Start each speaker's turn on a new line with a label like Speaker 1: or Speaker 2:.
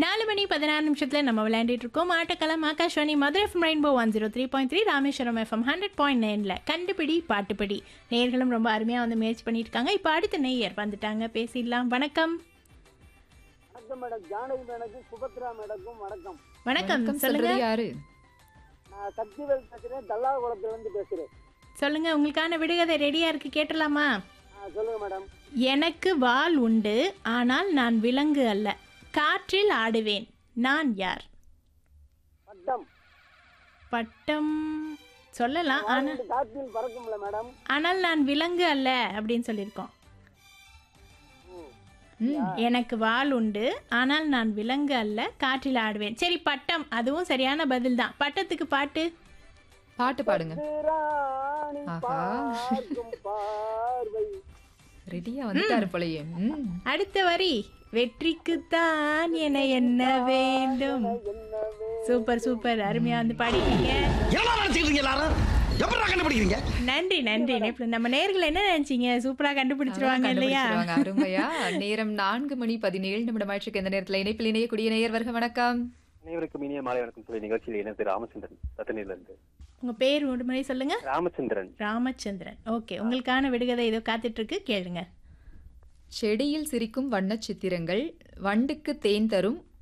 Speaker 1: நாலு மணி பதினாறு நிமிஷத்தில் நம்ம விளையாண்டுட்டு இருக்கோம் ஆட்டக்களம் Akashvani Madurai FM rainbow one zero three point three Rameswaram FM hundred point நைனில் கண்டுபிடி பாட்டுப்படி நேர்களும் ரொம்ப அருமையாக வந்து முயற்சி பண்ணிட்டு இருக்காங்க இப்போ அடுத்த நேயர் வந்துட்டாங்க பேசிடலாம் வணக்கம்
Speaker 2: வணக்கம் மேடம் ஜானகி மேடக்கும் சுபத்ரா மேடக்கும் வணக்கம்
Speaker 1: வணக்கம்
Speaker 3: வணக்கம்
Speaker 1: சொல்லுங்க
Speaker 3: சொல்றது யாரு
Speaker 2: நான் சக்திவேல் பேசுறேன் தல்லாகுளத்துல இருந்து பேசுறேன்
Speaker 1: சொல்லுங்க உங்களுக்கான விடுகதை ரெடியா இருக்கு கேட்டலாமா
Speaker 2: ஆ, சொல்லுங்க மேடம்
Speaker 1: எனக்கு வால் உண்டு ஆனால் நான் விலங்கு அல்ல காற்றில் ஆடுவேன் நான் யார்
Speaker 2: பட்டம்
Speaker 1: பட்டம் சொல்லலாம் ஆனால்
Speaker 2: வானத்து காற்றில் பறக்கும்ல மேடம்
Speaker 1: ஆனால் நான் விலங்கு அல்ல அப்படின்னு சொல்லியிருக்கோம்
Speaker 3: ம்,
Speaker 1: எனக்கு வால் உண்டு ஆனால் நான் விலங்கு அல்ல காற்றில் ஆடுவேன் சரி பட்டம் அதுவும் சரியான பதில் தான் பட்டத்துக்கு பாட்டு
Speaker 3: பாட்டு பாடுங்க
Speaker 2: ராணி
Speaker 3: ஆஹா.
Speaker 2: பார்க்கும் பார்வை
Speaker 3: ரெடியா வந்துட்டாரு போலயே ம்.
Speaker 1: அடுத்த வரி வெற்றிக்குத்தான் என என்ன வேண்டும்
Speaker 2: என்னவே
Speaker 1: சூப்பர் சூப்பர் அருமையா வந்து பாடிட்டீங்க
Speaker 4: என்னடா நினைச்சிட்டு எல்லாரும் எப்படா கண்டுபிடிக்கிறீங்க
Speaker 1: நன்றி நன்றி இப்ப நம்ம நேர்கள் என்ன நினைச்சீங்க சூப்பரா கண்டுபிடிச்சிருவாங்க இல்லையா
Speaker 3: கண்டுபிடிச்சிருவாங்க. அருமையா நேரம் நான்கு மணி பதினேழு நிமிடம் ஆயிடுச்சு இந்த நேரத்துல இணைப்பில் இணையக்கூடிய நேயர் வருக வணக்கம்
Speaker 5: அனைவருக்கும் இனிய மாலை வணக்கம் சொல்லி நிகழ்ச்சியில் எனது ராமச்சந்திரன் ரத்தனில இருந்து
Speaker 1: உங்க பேர் ஒரு முறை சொல்லுங்க
Speaker 5: ராமச்சந்திரன்
Speaker 1: ராமச்சந்திரன் ஓகே உங்களுக்கான விடுகதை ஏதோ காத்துட்டு இருக்கு கேளுங்க
Speaker 3: செடியில் சிரிக்கும் வண்ணச் சித்திரங்கள் வண்டுக்கு தேன் தரும்